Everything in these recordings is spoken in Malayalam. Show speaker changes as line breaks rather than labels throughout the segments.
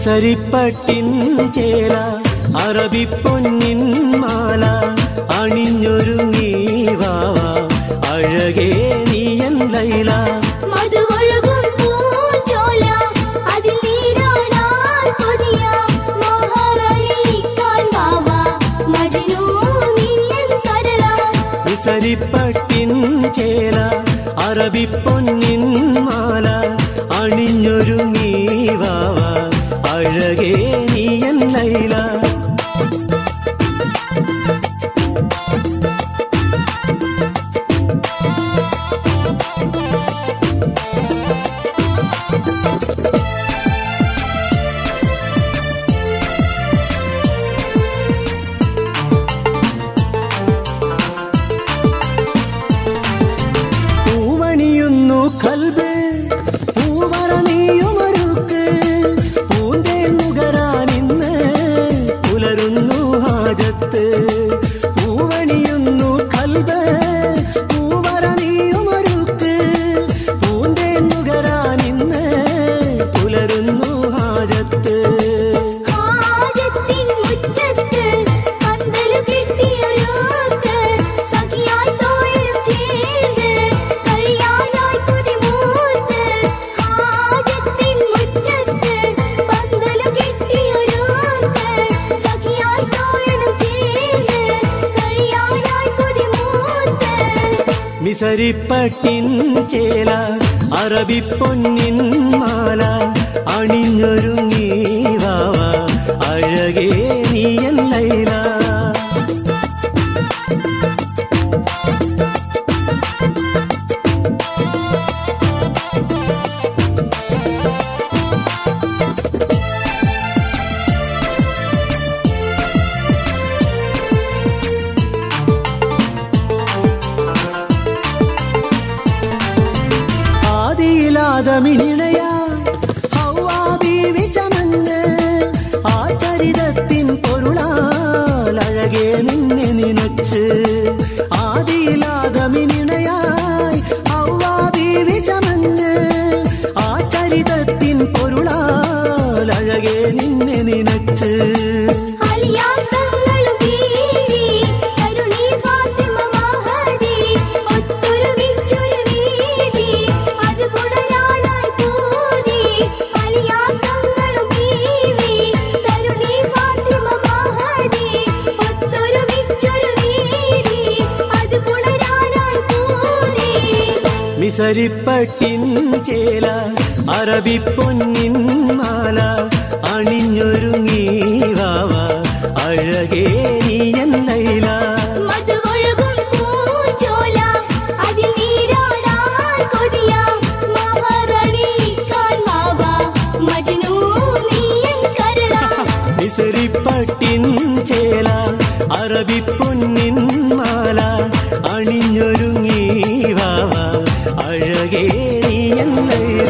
മിസരിപ്പട്ടിൻ ചേല അറബിപ്പൊന്നിൻ മാല അണിഞ്ഞൊരുങ്ങി വാവ അഴകേ നീയൻ ലൈല
മധുവൊഴുകും പൂഞ്ചോല, അതിൽ നീരാടാൻ കൊതിയ മഹാറാണിക്കാൻ വാവ, മജ്നൂ നീയൻ കരളാ.
മിസരിപ്പട്ടിൻ ചേല അറബിപ്പൊന്നിൻ മാല അണിഞ്ഞൊരുങ്ങി വാവ അഴകേ നീയൻ ലൈല പൂവണിയുന്നു കൽബ് പൂവറ നീയുമൊരുക്ക് പൂന്തേൻ നുകരാനിന്ന് പുലരുന്നു ഹാജത്ത് പൂവണിയുന്നു കൽബ് പൂവറ നീയുമൊരുക്ക് പൂന്തേൻ നുകരാനിന്ന് പുലരുന്നു ഹാജത്ത്
ഹാജത്തിൻ മുറ്റത്ത് പന്തല് കെട്ടിയൊരുക്ക്, സഖിയായി തോളിലും ചേർന്ന് കഴിയാനായി കൊതിമൂത്ത്. ഹാജത്തിൻ മുറ്റത്ത് പന്തല് കെട്ടിയൊരുക്ക്, സഖിയായി തോളിലും ചേർന്ന് കഴിയാനായി കൊതിമൂത്ത്.
മിസരിപ്പട്ടിൻ ചേല അറബിപ്പൊന്നിൻ മാല അണിഞ്ഞൊരുങ്ങി വാവ അഴകേ നീയൻ ലൈല ആദിയിലാദമിനിണയ ഹൗവാ ബീവി ചമഞ്ഞ് ആ ചരിതത്തിൻ പൊരുളാൽ അഴകേ നിന്നെ നിനച്ച് ആദിയിലാദമിനിണയായി ഹൗവാ ബീവി ചമഞ്ഞ് ആ ചരിതത്തിൻ പൊരുളാൽ അഴകേ നിന്നെ നിനച്ച്
അലിയാത്തങ്ങളും ബീവി, കരുണി ഫാത്തിമ മഹദി, ഒത്തൊരുമിച്ചൊരു വീതി, അത് പുണരാനായി പൂതി. അലിയാത്തങ്ങളും ബീവി, കരുണി ഫാത്തിമ മഹദി, ഒത്തൊരുമിച്ചൊരു വീതി, അത് പുണരാനായി പൂതി.
മിസരിപ്പട്ടിൻ ചേല അറബിപ്പൊന്നിൻ മാല അണിഞ്ഞൊരുങ്ങി വാവ അഴകേ നീയൻ ലൈല
മധുവൊഴുകും പൂഞ്ചോല, അതിൽ നീരാടാൻ കൊതിയ മഹാറാണിക്കാൻ വാവ, മജ്നൂ നീയൻ കരളാ.
മിസരിപ്പട്ടിൻ ചേല അറബിപ്പൊന്നിൻ മാല അണിഞ്ഞൊരുങ്ങി വാവ അഴകേ നീയൻ ലൈല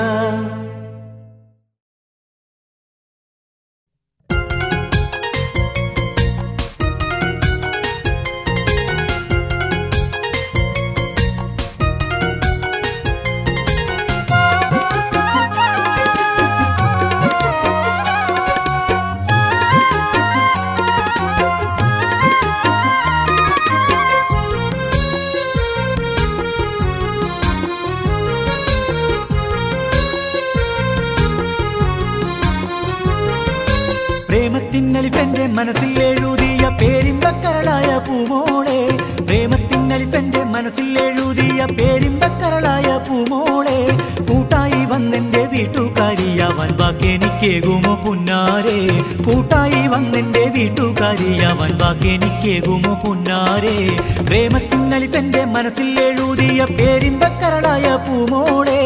പ്രേമത്തിന്നലിഫെന്റെ മനസ്സിൽ എഴുതിയ പേരിമ്പക്കരളായ പൂമോളെ പ്രേമത്തിന്നലിഫെന്റെ മനസ്സിൽ എഴുതിയ പേരിമ്പക്കരളായ പൂമോളെ കൂട്ടായി വന്നെന്റെ വീട്ടുകാരിയാവൻ വാക്കെനിക്കേകുമോ പുന്നാരെ കൂട്ടായി വന്നെന്റെ വീട്ടുകാരിയാവൻ വാക്കെനിക്കേകുമോ പുന്നാരെ പ്രേമത്തിന്നലിഫെന്റെ മനസ്സിൽ എഴുതിയ പേരിമ്പക്കരളായ പൂമോളെ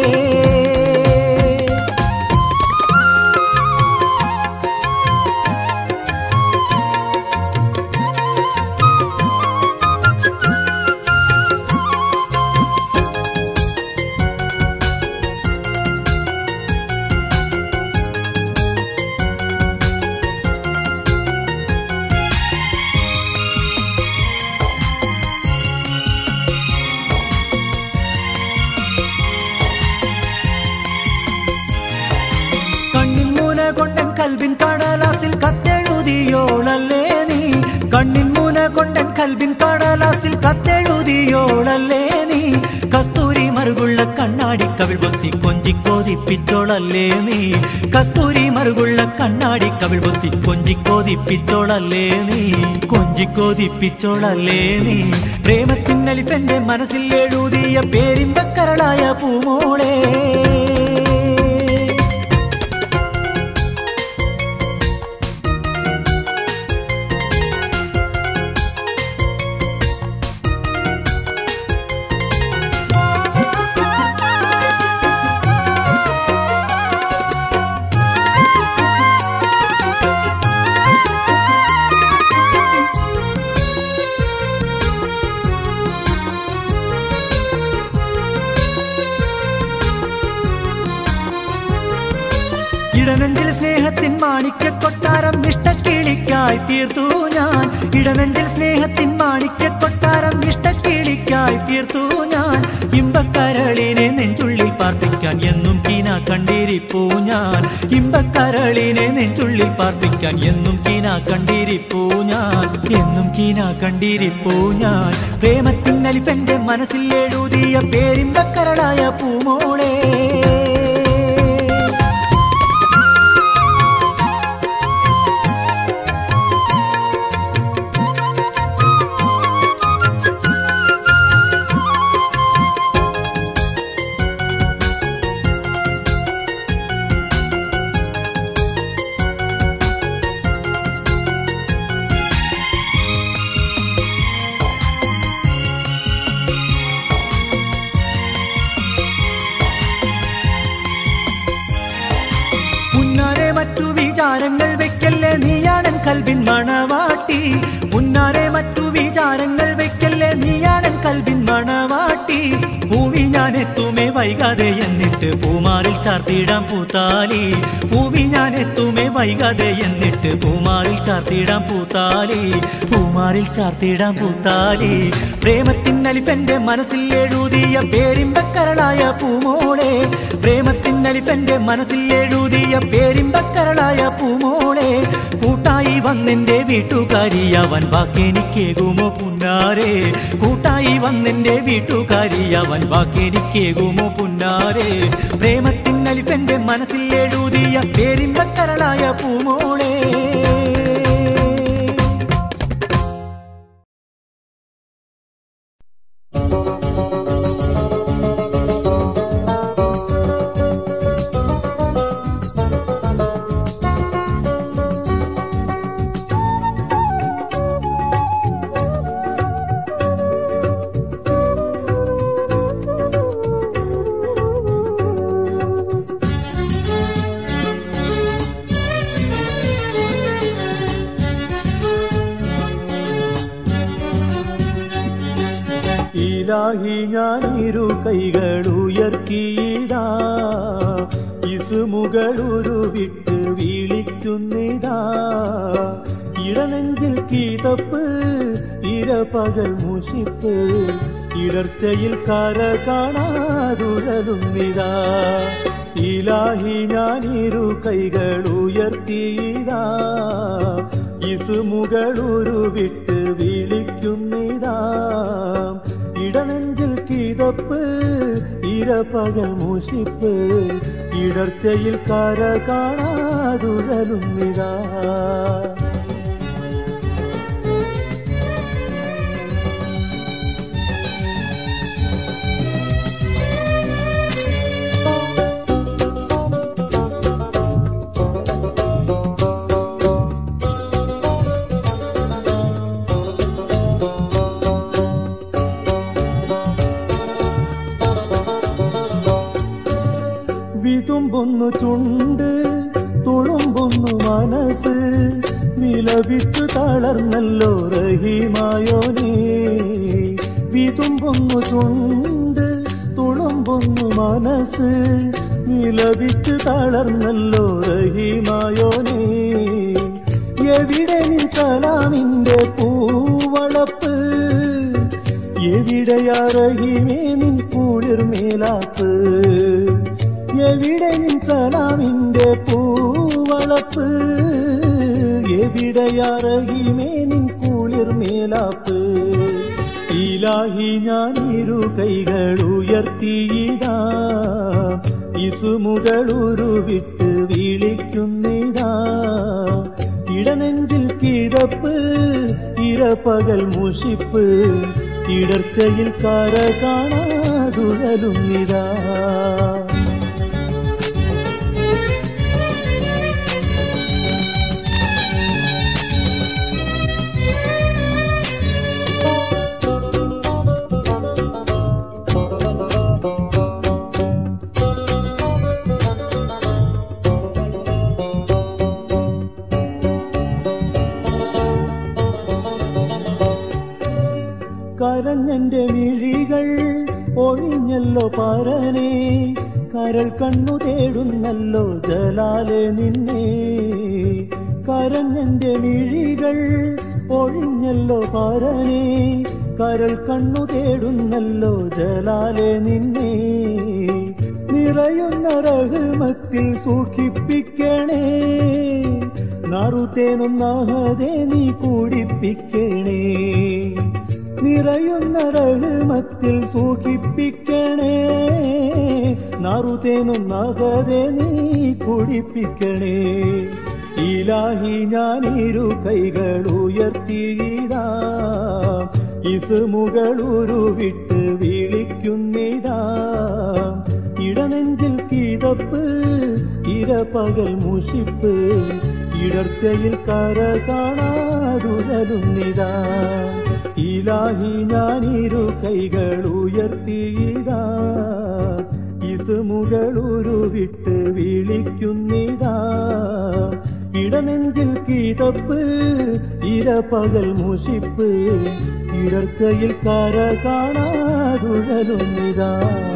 കവിൾ പൊത്തി കൊഞ്ചിക്കോതിപ്പിച്ചോളല്ലേ നീ കസ്തൂരി മറുകുള്ള കണ്ണാടി കവിൾ പൊത്തി കൊഞ്ചിക്കോതിപ്പിച്ചോളല്ലേ നീ കൊഞ്ചിക്കോതിപ്പിച്ചോളല്ലേ നീ പ്രേമത്തിന്നലിഫന്റെ മനസ്സിൽ എഴുതിയ പേരിമ്പക്കരളായ പൂമോളെ ഇടനെഞ്ചിൽ സ്നേഹത്തിൻ മാണിക്യ കൊട്ടാരം ഇഷ്ടക്കിളിക്കായി തീർത്തു ഞാൻ ഇടനെഞ്ചിൽ സ്നേഹത്തിൻ മാണിക്യ കൊട്ടാരം ഇഷ്ടക്കിളിക്കായി തീർത്തു ഞാൻ ഇമ്പക്കരളിനെ നെഞ്ചുള്ളിൽ പാർപ്പിക്കാൻ എന്നും കീന കണ്ടിരിപ്പൂ ഞാൻ ഇമ്പക്കരളിനെ നെഞ്ചുള്ളിൽ പാർപ്പിക്കാൻ എന്നും കീന കണ്ടിരിപ്പൂ ഞാൻ എന്നും കീന കണ്ടിരിപ്പൂ ഞാൻ പ്രേമത്തിൻ അലിഫന്റെ മനസ്സിൽ എഴുതിയ പേരിമ്പക്കരളായ പൂമോളെ ഉന്നാരെ മറ്റു വിചാരങ്ങൾ വെക്കല്ലേ നീയാണൻ കൽവിൻ മണവാട്ടി ഉന്നാരെ മറ്റു വിചാരങ്ങൾ വെക്കല്ലേ നീയാണൻ കൽവിൻ മണവാട്ടി പൂവി ഞാൻ എത്തുമേ വൈകാതെ എന്നിട്ട് പൂമാറിൽ ചാർത്തിയിടാം പൂത്താലി പൂവി ഞാൻ എത്തുമേ വൈകാതെ എന്നിട്ട് പൂമാറിൽ ചാർത്തിയിടാം പൂത്താലി പൂമാറിൽ ചാർത്തിയിടാം പൂത്താലി പ്രേമത്തിൻ അലിഫന്റെ മനസ്സിൽ എഴുതിയ പേരിമ്പക്കരളായ പൂമോളെ പ്രേമത്തിൻ അലിഫന്റെ മനസ്സിൽ എഴുതിയ പേരിമ്പക്കരളായ പൂമോളെ കൂട്ടായി വന്നെന്റെ വീട്ടുകാരിയവൻ വാക്കെനിക്കേകുമോ പുന്നാരെ കൂട്ടായി വന്നെന്റെ വീട്ടുകാരിയവൻ വാക്കെനിക്കേകുമോ പുന്നാരെ പ്രേമത്തിൻ അലിഫന്റെ മനസ്സിൽ എഴുതിയ പേരിമ്പക്കരളായ പൂമോളെ ഇലാഹി ഞാൻ ഇരു കൈകൾ ഉയർത്തിയിടാ ഇസുമുകളൊരു വിട്ട് വിളിക്കുന്നിതാ ഇടനെഞ്ചിൽ കീതപ്പ് ഇരപകൽ മുഷിപ്പ് ഇടർച്ചയിൽ കര കാണാതുഴലുന്നിതാ ഇലാഹി ഞാൻ ഇരു കൈകൾ ഉയർത്തിയിടാ ഇസുമുകളൊരു വിട്ട് വിളിക്കുന്നിതാ ഇടനെഞ്ചിൽ കിതപ്പ് ഇരപകൽ മുഷിപ്പ് ഇടർച്ചയിൽ കര കാണാതുഴലുന്നിതാ വിതുമ്പൊന്നു ചുണ്ട് തുളുമ്പൊന്നു മനസ്സ് വിലപിച്ചു തളർന്നല്ലോ റഹിമായോനേ വിതുമ്പൊന്നു ചുണ്ട് തുളുമ്പൊന്നു മനസ്സ് വിലപിച്ചു തളർന്നല്ലോ റഹിമായോനേ എവിടെ നിൻ സലാമിന്റെ പൂവളപ്പ് എവിടെയാ റഹിമേ നിൻ കുളിർമേലാപ്പ് എവിടെ നിൻ സലാമിന്റെ പൂവളപ്പ് എവിടെയാ റഹിമേ നിൻ കുളിർമേലാപ്പ് ഇലാഹി ഞാൻ ഇരു കൈകൾ ഉയർത്തിയിടാ ഇസുമുകളുരുവിട്ട് വിളിക്കുന്നിടാ ഇടനെഞ്ചിൽ കിടപ്പ് ഇരപകൽ മുഷിപ്പ് ഇടർച്ചയിൽ കര കാണാതുഴലുന്നിതാ കരഞ്ഞെന്റെ മിഴികൾ ഒഴിഞ്ഞല്ലോ പരനെ കരൾ കണ്ണു തേടുന്നല്ലോ ജലാലെ നിന്നെ കരഞ്ഞെന്റെ മിഴികൾ ഒഴിഞ്ഞല്ലോ പരനെ കരൾ കണ്ണു തേടുന്നല്ലോ ജലാലെ നിന്നെ നിറയുന്ന റഹ്മത്തിൽ സൂക്ഷിപ്പിക്കണേ നറുത്തേനൊന്നാഹതെ നീ കൂടിപ്പിക്കണേ നിറയുന്ന റഹ്മത്തിൽ സൂക്ഷിപ്പിക്കണേ നറുതേനൊന്നാകതെ നീ കുടിപ്പിക്കണേ ഇലാഹി ഞാൻ ഇരു കൈകൾ ഉയർത്തിയിടാ ഇസുമുകളുരുവിട്ട് വിളിക്കുന്നിതാ ഇടനെഞ്ചിൽ കിതപ്പ് ഇരപകൽ മുഷിപ്പ് ഇടർച്ചയിൽ കര കാണാതുഴലുന്നിതാ ഇലാഹി ഞാനിരു കൈകൾ ഉയർത്തിയിടാ ഇത് മുകളുരുവിട്ട് വിളിക്കുന്നിതാ ഇടനെഞ്ചിൽ കിതപ്പ് ഇരപകൽ മുഷിപ്പ് ഇടർച്ചയിൽ കര കാണാതുഴലുന്നിതാ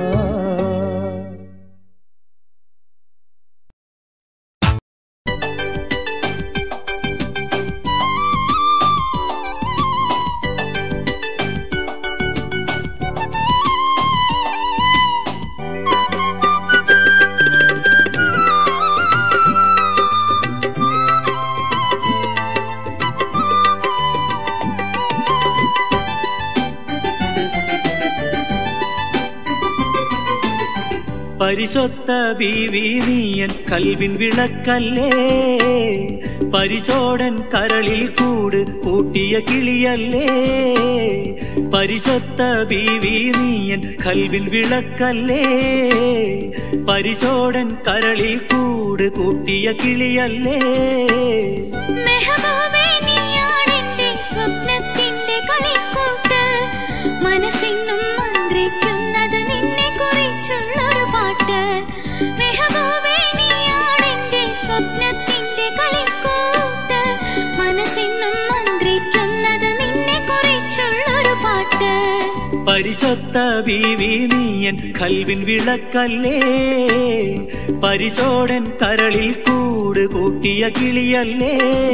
പരിശൊത്ത ബീവി നീയൻ കൽവിൻ വിളക്കല്ലേ പരിശോടൻ കരളിൽ കൂട് കൂട്ടിയ കിളിയല്ലേ പരിശൊത്ത ബീവി നീയൻ കൽവിൻ വിളക്കല്ലേ പരിശോടൻ കരളിൽ കൂട് കൂട്ടിയ കിളിയല്ലേ
മെഹബൂബേ നീയാണെന്റെ സ്വപ്നത്തിന്റെ കളിക്കൂട്ട് മനസ്സിന്നും മന്ത്രിക്കുന്നത് നിന്നെ കുറിച്ചുള്ളൊരു പാട്ട് മെഹബൂബേ നീയാണെന്റെ സ്വപ്നത്തിന്റെ കളിക്കൂട്ട് മനസ്സിന്നും മന്ത്രിക്കുന്നത് നിന്നെ കുറിച്ചുള്ളൊരു പാട്ട്
പരിശൊത്ത ബീവി നീയൻ കൽവിൻ വിളക്കല്ലേ പരിശോടൻ കരളിൽ കൂട് കൂട്ടിയ കിളിയല്ലേ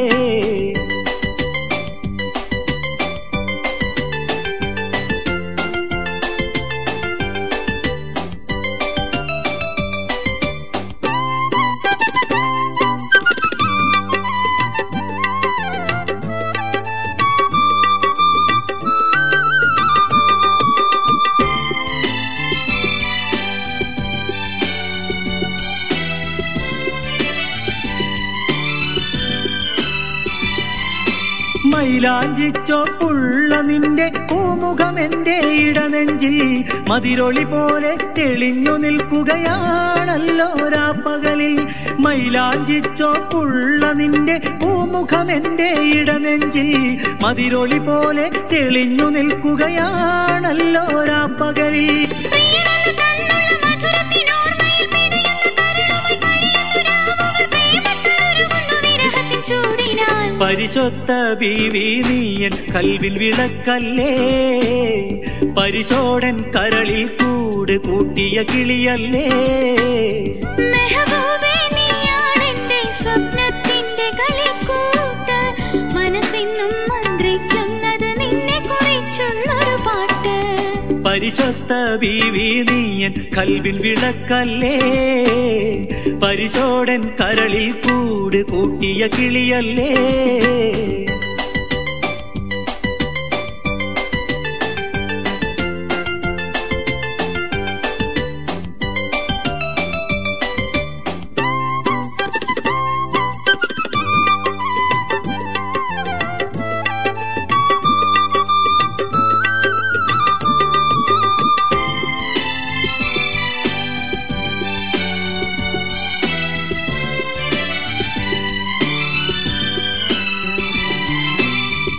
മൈലാഞ്ചിച്ചോപ്പുള്ള നിന്റെ പൂമുഖം എന്റെ ഇടനെഞ്ചിൽ മതിരൊളി പോലെ തെളിഞ്ഞു നിൽക്കുകയാണല്ലോ രാപ്പകലിൽ മൈലാഞ്ചിച്ചോപ്പുള്ള നിന്റെ പൂമുഖം എന്റെ ഇടനെഞ്ചിൽ മതിരൊളി പോലെ തെളിഞ്ഞു നിൽക്കുകയാണല്ലോ രാപ്പകലിൽ
പ്രിയനെന്ന് തന്നുള്ള മധുരത്തിനോർമ്മയിൽ പിടയുന്ന തരുണമായി കഴിയുന്നു പ്രേമത്തിലൊരുങ്ങുന്നു വിരഹത്തിൻ ചൂടിനാൽ
പരിശൊത്ത ബീവി നീയൻ കൽവിൽ വിളക്കല്ലേ പരിശോടൻ കരളിൽ കൂട് കൂട്ടിയ കിളിയല്ലേ
മെഹബൂബേ നീയാണെന്റെ സ്വപ്നത്തിന്റെ കളിക്കൂട്ട് മനസ്സിന്നും മന്ത്രിക്കുന്നത് നിന്നെ കുറിച്ചുള്ളൊരു പാട്ട്
പരിശൊത്ത ബീവി നീയൻ കൽവിൽ വിളക്കല്ലേ പരിശോടൻ കരളിൽ കൂട് കൂട്ടിയ കിളിയല്ലേ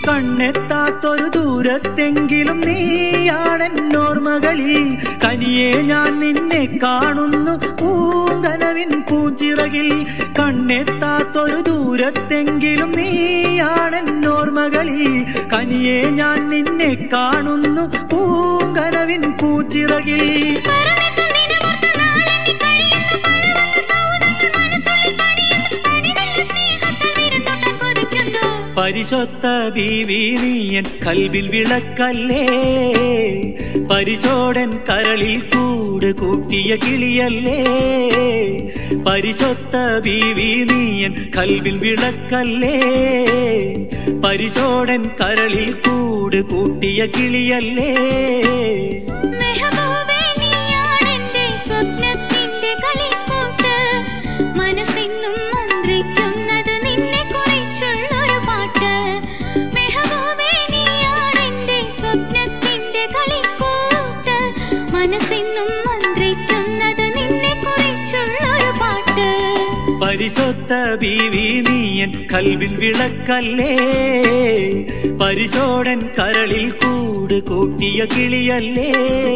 കണ്ണെത്താത്തൊരു ദൂരത്തെങ്കിലും നീയാണെന്നോർമകളിൽ കനിയെ ഞാൻ നിന്നെ കാണുന്നു പൂങ്കനവിൻ പൂച്ചിറകിൽ കണ്ണെത്താത്തൊരു ദൂരത്തെങ്കിലും നീയാണെന്നോർമകളിൽ കനിയെ ഞാൻ നിന്നെ കാണുന്നു പൂങ്കനവിൻ പൂച്ചിറകിൽ
മറന്നെത്തും ദിനമോർത്ത് നാളെണ്ണി കഴിയുന്നു പലവക സൗധങ്ങൾ മനസ്സുള്ളിൽ പണിയുന്നു പനിവെള്ള സ്നേഹത്താൽ വിരുന്നൊട്ടാൻ കൊതിക്കുന്നു
പരിശൊത്ത ബീവി നീയൻ കൽവിൽ വിളക്കല്ലേ പരിശോടൻ കരളിൽ കൂട് കൂട്ടിയ കിളിയല്ലേ പരിശൊത്ത ബീവി നീയൻ കൽവിൽ വിളക്കല്ലേ പരിശോടൻ കരളിൽ കൂട് കൂട്ടിയ കിളിയല്ലേ
മെഹബൂബേ നീയാണെന്റെ സ്വപ്നത്തിന്റെ കളിക്കൂട്ട് മനസ്സിന്നും മന്ത്രിക്കുന്നത് നിന്നെ കുറിച്ചുള്ളൊരു പാട്ട് മെഹബൂബേ നീയാണെന്റെ സ്വപ്നത്തിന്റെ കളിക്കൂട്ട് മനസ്സിന്നും മന്ത്രിക്കുന്നത് നിന്നെ കുറിച്ചുള്ളൊരു പാട്ട്
പരിശൊത്ത ബീവി നീയൻ കൽവിൽ വിളക്കല്ലേ പരിശോടൻ കരളിൽ കൂട് കൂട്ടിയ കിളിയല്ലേ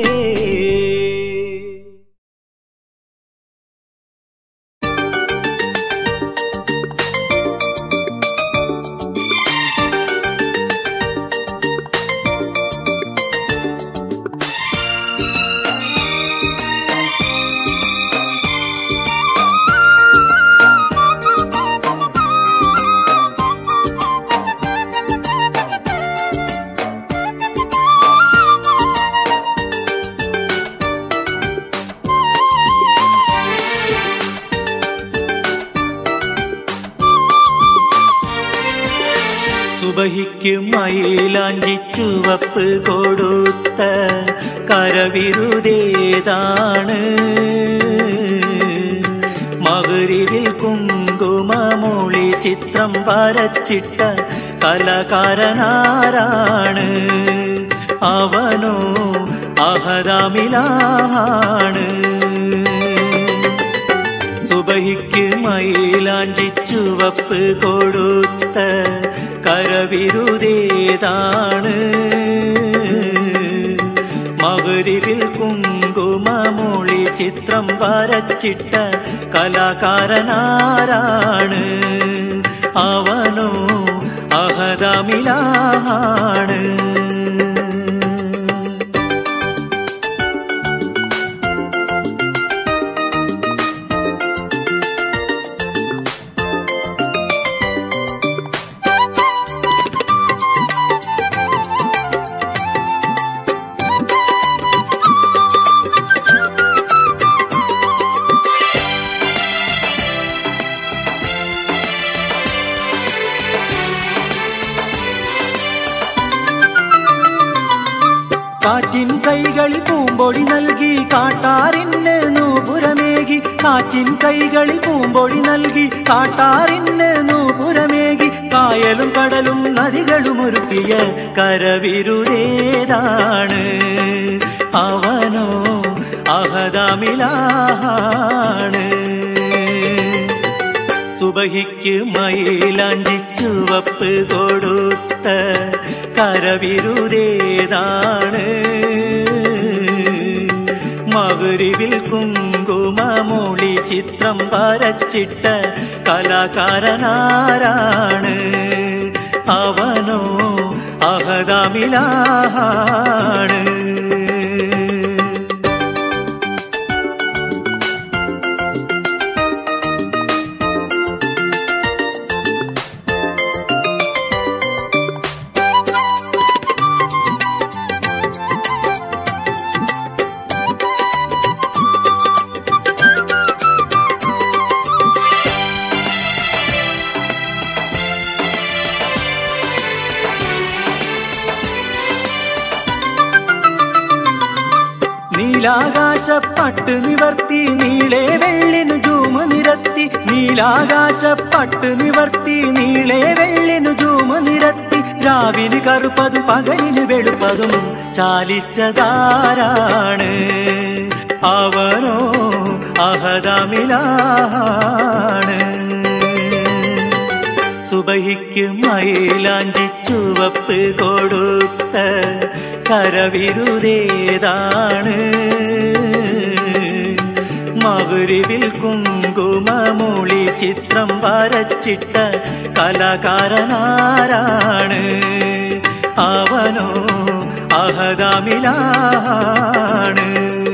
സുബഹിക്ക് മയിലാഞ്ചി ചുവപ്പ് കൊടുത്ത കരവിരുതേതാണ് മകരിവിൽ കുങ്കുമമൊളി ചിത്രം വരച്ചിട്ട കലകാരനാരാണ് അവനോ അഹദാമിലാണ് സുബഹിക്ക് മയിലാഞ്ചി ചുവപ്പ് കൊടുത്ത കരവിരുതേതാണ് മകരിവിൽ കുങ്കുമമൊളി ചിത്രം വരച്ചിട്ട കലാകാരനാരാണ് അവനോ അഹദമിലാണ് കാറ്റിൻ കൈകളിൽ പൂമ്പൊടി നൽകി കാട്ടാറിന് നൂപുരമേകി കാറ്റിൻ കൈകളിൽ പൂമ്പൊടി നൽകി കാട്ടാറിന് നൂപുരമേകി കായലും കടലും നദികളും ഒരുക്കിയ കരവിരുതേതാണ് അവനോ അഹദാമിലാണ് സുബഹിക്ക് മയിലാഞ്ചി ചുവപ്പ് കൊടുത്ത കരവിരുതേതാണ് മകരിവിൽ കുങ്കുമമൊളി ചിത്രം വരച്ചിട്ട കലാകാരനാരാണ് അവനോ അഹദാമിലാണ് നീലാകാശ പട്ട് നിവർത്തി നീളെ വെള്ളിനു ജൂമ നിരത്തി നീലാകാശ പട്ട് നിവർത്തി നീളെ വെള്ളിനു ജൂമ നിരത്തി രാവിന് കറുപ്പതും പകലിന് വെളുപ്പതും ചാലിച്ചതാരാണ് അവനോ അഹദമിലാണ് സുബഹിക്ക് മയിലാഞ്ചി ചുവപ്പ് കൊടുത്ത കരവിരുതേതാണ് മകുരിവിൽ കുങ്കുമമൂളി ചിത്രം വരച്ചിട്ട കലാകാരനാരാണ് അവനോ അഹദാമിലാണ്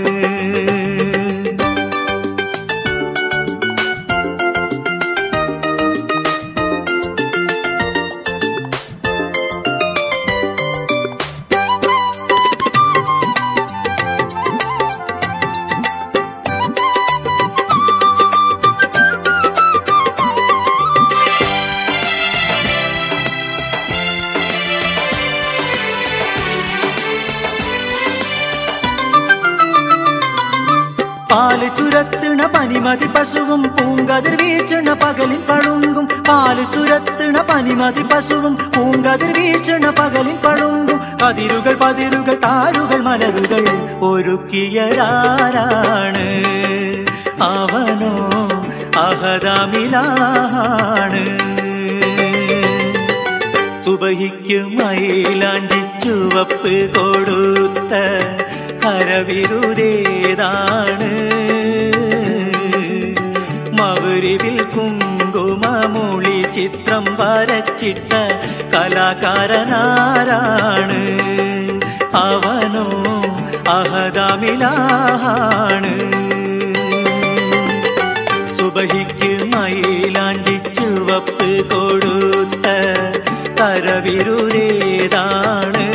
പാല് ചുരത്തിണ പനിമതി പശുവും പൂങ്കതിർ വീശണ പകലിൽ പളുങ്കും പാല് ചുരത്തിണ പനിമതി പശുവും പൂങ്കതിർ വീശണ പകലിൽ പളുങ്കും കതിരുകൾ പതിരുകൾ താരുകൾ മലരുകൾ ഒരുക്കിയരാരാണ് അവനോ അഹദാമിലാണ് സുബഹിക്ക് മയിലാണ്ടി ചുവപ്പ് കൊടുത്ത കരവിരുതേതാണ് മകുരിവിൽ കുങ്കുമമൂളി ചിത്രം വരച്ചിട്ട കലാകാരനാരാണ് അവനോ അഹദാമിലാണ് സുബഹിക്ക് മയിലാണ്ടി ചുവപ്പ് കൊടുത്ത കരവിരുതേതാണ്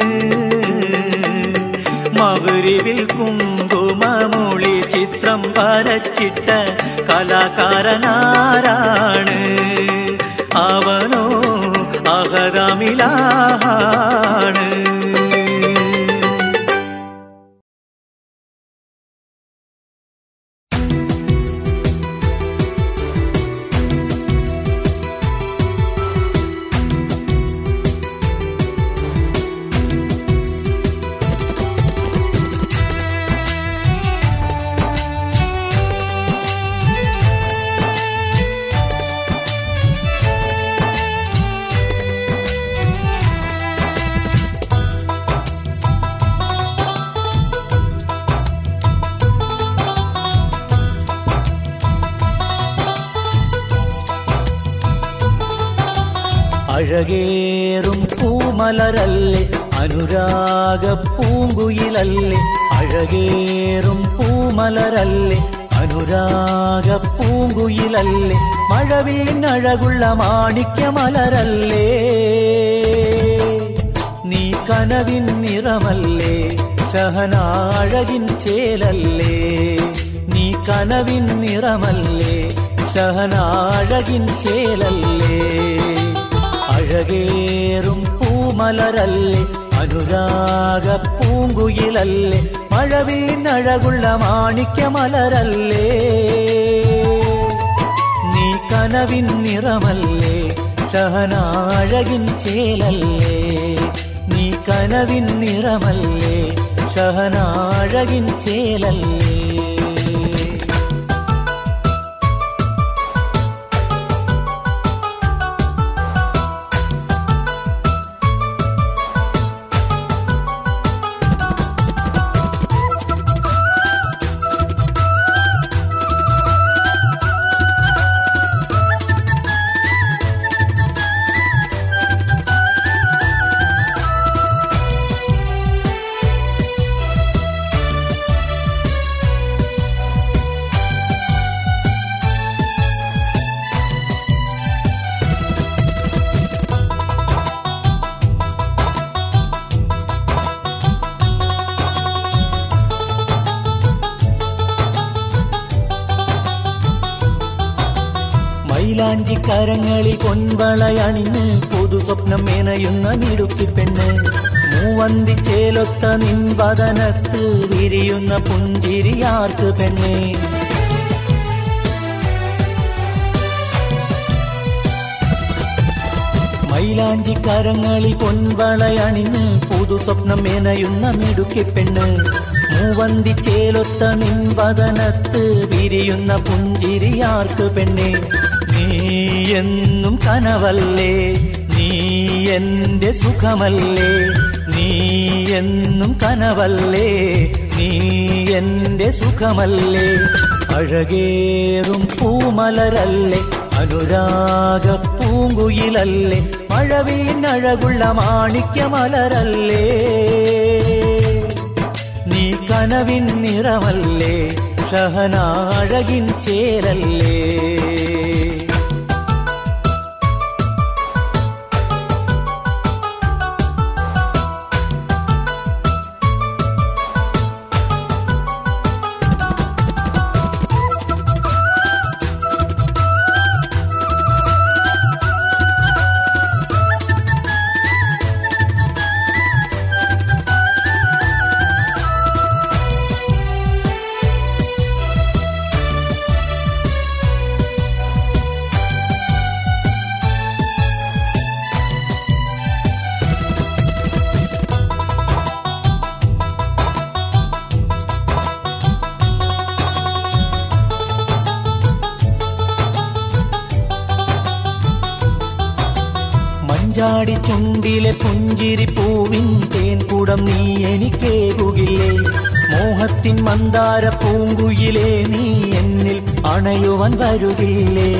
മകുരിവിൽ കുങ്കുമമൂളി ചിത്രം വരച്ചിട്ട കലാകാരനാരാണ് അവനോ അഹദാമിലാണ് അഴകേറും പൂമലരല്ലേ അനുരാഗ പൂങ്കുയിലല്ലേ അഴകേറും പൂമലരല്ലേ അനുരാഗ പൂങ്കുയിലല്ലേ മഴവില്ലഴകുള്ള മാണിക്യമലരല്ലേ നീ കനവിൻ നിറമല്ലേ ശഹനാഴകിൻ ചേലല്ലേ നീ കനവിൻ നിറമല്ലേ ശഹനാഴകിൻ ചേലല്ലേ അഴകേറും പൂമലരല്ലേ അനുരാഗ പൂങ്കുയിലല്ലേ മഴവിനഴകുള്ള മാണിക്യമലരല്ലേ നീ കനവിൻ നിറമല്ലേ ശഹനാഴകിൻ ചേലല്ലേ നീ കനവിൻ നിറമല്ലേ ശഹനാഴകിൻ ചേലല്ലേ മൈലാഞ്ചി കരങ്ങളിൽ പൊൻവളയണിഞ്ഞ് പുതു സ്വപ്നം മേനയുന്ന മിടുക്കി പെണ്ണ് മൂവന്തി ചേലൊത്ത നിൻവദനത്ത് വിരിയുന്ന പുഞ്ചിരിയാർക്ക് പെണ്ണേ മൈലാഞ്ചി കരങ്ങളിൽ പൊൻവളയണിഞ്ഞ് പുതു സ്വപ്നം മേനയുന്ന മിടുക്കി പെണ്ണ് മൂവന്തി ചേലൊത്ത നിൻവദനത്ത് വിരിയുന്ന പുഞ്ചിരിയാർക്ക് പെണ്ണേ നീ എന്നും കനവല്ലേ നീ എന്റെ സുഖമല്ലേ നീ എന്നും കനവല്ലേ നീ എന്റെ സുഖമല്ലേ അഴകേറും പൂമലരല്ലേ അനുരാഗ പൂങ്കുയിലല്ലേ മഴവീനഴകുള്ള മാണിക്യമലരല്ലേ നീ കനവിൻ നിറമല്ലേ ഷഹനാഴകിൻ ചേരല്ലേ മഞ്ചാടി ചുണ്ടിലെ പുഞ്ചിരി പൂവിൻ തേൻ കൂടം നീ എനിക്കേകുകില്ലേ മോഹത്തിൻ മന്ദാര പൂങ്കുയിലേ നീ എന്നിൽ അണയുവാൻ വരുകില്ലേ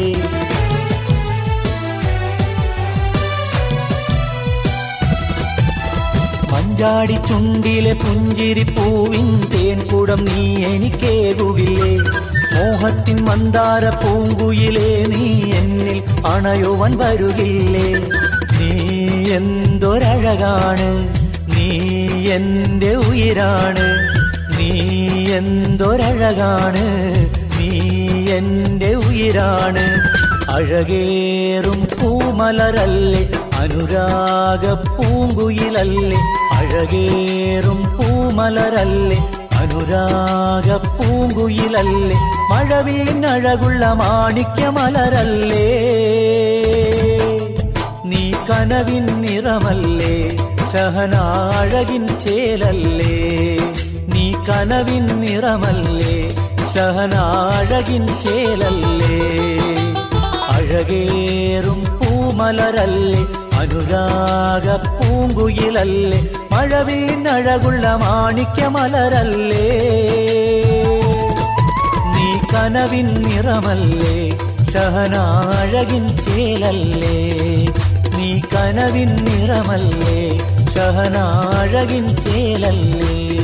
മഞ്ചാടി ചുണ്ടിലെ പുഞ്ചിരി പൂവിൻ തേൻ കൂടം നീ എനിക്കേകുകില്ലേ മോഹത്തിൻ മന്ദാര പൂങ്കുയിലേ നീ എന്നിൽ അണയുവാൻ വരുകില്ലേ നീ എന്തൊരഴകാണ് നീ എന്റെ ഉയിരാണ് നീ എന്തൊരഴകാണ് നീ എന്റെ ഉയിരാണ് അഴകേറും പൂമലരല്ലേ അനുരാഗ പൂങ്കുയിലല്ലേ അഴകേറും പൂമലരല്ലേ അനുരാഗ പൂങ്കുയിലല്ലേ മഴവീനഴകുള്ള മാണിക്യമലരല്ലേ നീ കനവിൻ നിറമല്ലേ ഷഹനാഴകിൻ ചേലല്ലേ നീ കനവിൻ നിറമല്ലേ ഷഹനാഴകിൻ ചേലല്ലേ അഴകേറും പൂമലരല്ലേ അനുരാഗ പൂങ്കുയിലല്ലേ മഴവീനഴകുള്ള മാണിക്യമലരല്ലേ നീ കനവിൻ നിറമല്ലേ ഷഹനാഴകിൻ ചേലല്ലേ നീ കനവിൻ നിറമല്ലേ ഷഹനാഴകിൻ ചേലല്ലേ